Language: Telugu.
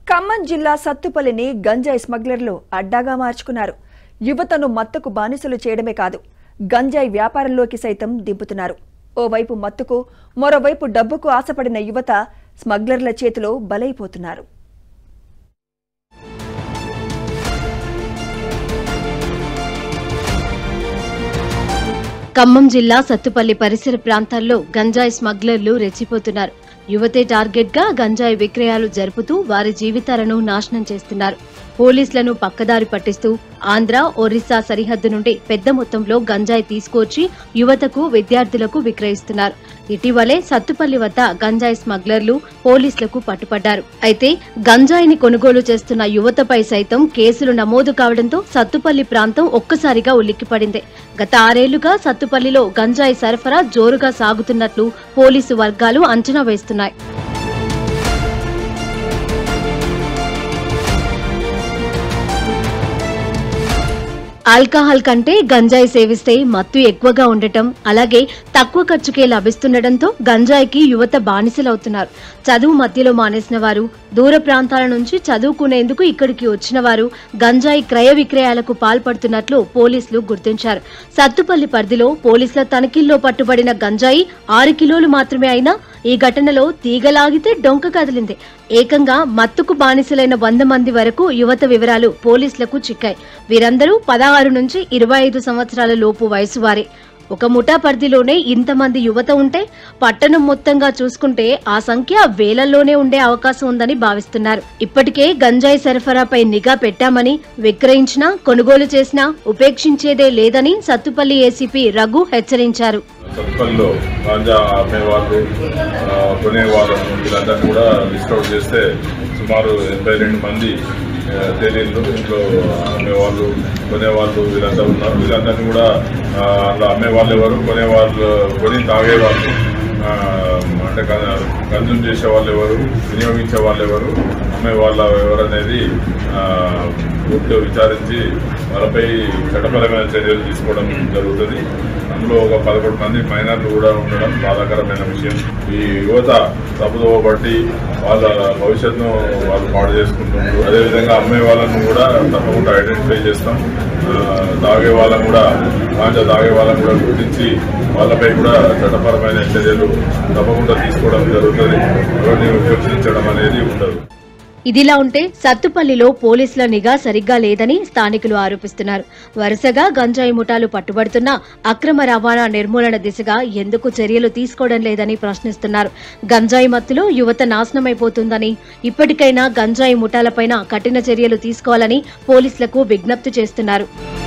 ఖమ్మం జిల్లా సత్తుపల్లిని గంజాయి స్మగ్లర్లు అడ్డాగా మార్చుకున్నారు యువతను మత్తుకు బానిసలు చేయడమే కాదు గంజాయి వ్యాపారంలోకి సైతం దింపుతున్నారు ఓవైపు మత్తుకు మరోవైపు డబ్బుకు ఆశపడిన యువత స్మగ్లర్ల చేతిలో బలైపోతున్నారు ఖమ్మం జిల్లా సత్తుపల్లి పరిసర ప్రాంతాల్లో గంజాయి స్మగ్లర్లు రెచ్చిపోతున్నారు యువతే టార్గెట్ గా గంజాయి విక్రయాలు జరుపుతూ వారి జీవితాలను నాశనం చేస్తున్నారు పోలీసులను పక్కదారి పట్టిస్తూ ఆంధ్ర ఒరిస్సా సరిహద్దు నుండి పెద్ద మొత్తంలో గంజాయి తీసుకొచ్చి యువతకు విద్యార్థులకు విక్రయిస్తున్నారు ఇటీవలే సత్తుపల్లి వద్ద గంజాయి స్మగ్లర్లు పోలీసులకు పట్టుపడ్డారు అయితే గంజాయిని కొనుగోలు చేస్తున్న యువతపై సైతం కేసులు నమోదు కావడంతో సత్తుపల్లి ప్రాంతం ఒక్కసారిగా ఉలిక్కిపడింది గత ఆరేళ్లుగా సత్తుపల్లిలో గంజాయి సరఫరా జోరుగా సాగుతున్నట్లు పోలీసు వర్గాలు అంచనా వేస్తున్నాయి ఆల్కహాల్ కంటే గంజాయి సేవిస్తే మత్తు ఎక్కువగా ఉండటం అలాగే తక్కువ ఖర్చుకే లభిస్తుండటంతో గంజాయికి యువత బానిసలవుతున్నారు చదువు మధ్యలో మానేసిన వారు దూర ప్రాంతాల నుంచి చదువుకునేందుకు ఇక్కడికి వచ్చిన వారు గంజాయి క్రయ విక్రయాలకు పాల్పడుతున్నట్లు పోలీసులు గుర్తించారు సత్తుపల్లి పరిధిలో పోలీసుల తనిఖీల్లో పట్టుబడిన గంజాయి ఆరు కిలోలు మాత్రమే అయినా ఈ ఘటనలో తీగలాగితే డొంక కదిలింది ఏకంగా మత్తుకు బానిసలైన వంద మంది వరకు యువత వివరాలు పోలీసులకు చిక్కాయి వీరందరూ పదహారు నుంచి ఇరవై ఐదు సంవత్సరాల లోపు వయసు వారే ఒక ముఠా పరిధిలోనే ఇంతమంది యువత ఉంటే పట్టణం మొత్తంగా చూసుకుంటే ఆ సంఖ్య వేలల్లోనే ఉండే అవకాశం ఉందని భావిస్తున్నారు ఇప్పటికే గంజాయి సరఫరాపై నిఘా పెట్టామని విక్రయించినా కొనుగోలు చేసినా ఉపేక్షించేదే లేదని సత్తుపల్లి ఏసీపీ రఘు హెచ్చరించారు సత్పల్లిలో గాంజా అమ్మేవాళ్ళు ఆ, కొనేవాళ్ళను వీళ్ళందరినీ కూడా లిస్ట్ అవుట్ చేస్తే సుమారు ఎనభై రెండు మంది ఆ, తేలీళ్ళు ఇంట్లో అమ్మేవాళ్ళు కొనేవాళ్ళు వీళ్ళందరూ ఉన్నారు వీళ్ళందరినీ కూడా ఆ, అందులో అమ్మేవాళ్ళు ఎవరు కొనేవాళ్ళు కొని తాగేవాళ్ళు ఆ, అంటే కన్జ్యూమ్ చేసే వాళ్ళు ఎవరు వినియోగించే వాళ్ళు ఎవరు అమ్మే వాళ్ళ ఎవరు అనేది ఆ, పూర్తిగా విచారించి వాళ్ళపై చట్టపరమైన చర్యలు తీసుకోవడం జరుగుతుంది అందులో ఒక పదకొండు మంది మైనర్లు కూడా ఉండడం బాధాకరమైన విషయం ఈ యువత తప్పుదోవ బట్టి వాళ్ళ భవిష్యత్తును వాళ్ళు పాడు చేసుకుంటున్నారు అదేవిధంగా అమ్మే వాళ్ళను కూడా తప్పకుండా ఐడెంటిఫై చేస్తాం ఆ, తాగే వాళ్ళని కూడా గాంజా తాగే వాళ్ళని కూడా గుర్తించి వాళ్ళపై కూడా చట్టపరమైన చర్యలు తప్పకుండా తీసుకోవడం జరుగుతుంది ఎవరిని ఉపేక్షించడం అనేది ఉండదు ఇదిలా ఉంటే సత్తుపల్లిలో పోలీసుల నిఘా సరిగ్గా లేదని స్థానికులు ఆరోపిస్తున్నారు వరుసగా గంజాయి ముఠాలు పట్టుబడుతున్నా అక్రమ రవాణా నిర్మూలన దిశగా ఎందుకు చర్యలు తీసుకోవడం లేదని ప్రశ్నిస్తున్నారు గంజాయి మత్తులో యువత నాశనమైపోతుందని ఇప్పటికైనా గంజాయి ముఠాలపైన కఠిన చర్యలు తీసుకోవాలని పోలీసులకు విజ్ఞప్తి చేస్తున్నారు